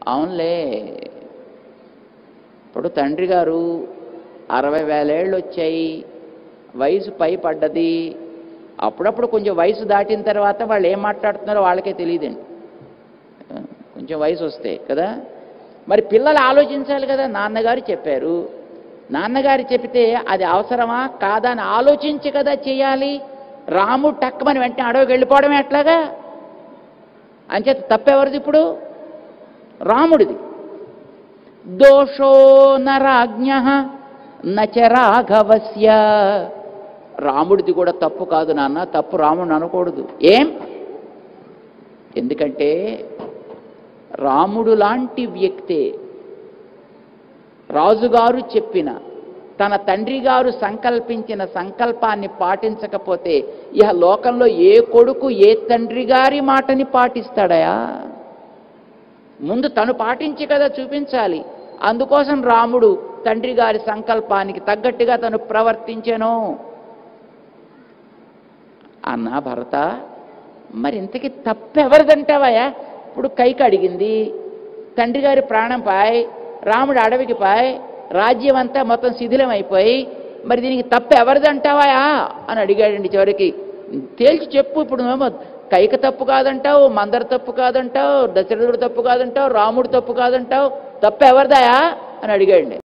అవునులే ఇప్పుడు తండ్రి గారు అరవై వేలేళ్ళు వచ్చాయి వయసు పై పడ్డది అప్పుడప్పుడు కొంచెం వయసు దాటిన తర్వాత వాళ్ళు ఏం మాట్లాడుతున్నారో వాళ్ళకే తెలియదండి కొంచెం వయసు వస్తే కదా మరి పిల్లలు ఆలోచించాలి కదా నాన్నగారు చెప్పారు నాన్నగారు చెప్తే అది అవసరమా కాదా అని ఆలోచించి కదా చేయాలి రాముడు టక్కమని వెంటనే అడవికి వెళ్ళిపోవడం ఎట్లాగా అంచేత తప్పెవరిది ఇప్పుడు రాముడిది దోషో నరాజ్ఞ నచ రాఘవస్య రాముడిది కూడా తప్పు కాదు నాన్న తప్పు రాముడిని అనకూడదు ఏం ఎందుకంటే రాముడు లాంటి వ్యక్తే రాజుగారు చెప్పిన తన తండ్రి గారు సంకల్పించిన సంకల్పాన్ని పాటించకపోతే ఇహ లోకంలో ఏ కొడుకు ఏ తండ్రి గారి మాటని పాటిస్తాడయా ముందు తను పాటించి కదా చూపించాలి అందుకోసం రాముడు తండ్రి గారి సంకల్పానికి తగ్గట్టుగా తను ప్రవర్తించెను అన్న భరత మరి ఇంతకీ తప్పెవరిదంటావయ్యా ఇప్పుడు కైకి అడిగింది తండ్రి గారి ప్రాణం పాయ్ రాముడు అడవికి పాయ్ రాజ్యం అంతా మొత్తం శిథిలం అయిపోయి మరి దీనికి తప్పు ఎవరిదంటావా అని అడిగాడండి చివరికి తేల్చి చెప్పు ఇప్పుడు ఏమో కైక తప్పు కాదంటావు మందర తప్పు కాదంటావు దశరథుడు తప్పు కాదంటావు రాముడు తప్పు కాదంటావు తప్పు ఎవరిదాయా అని అడిగాడండి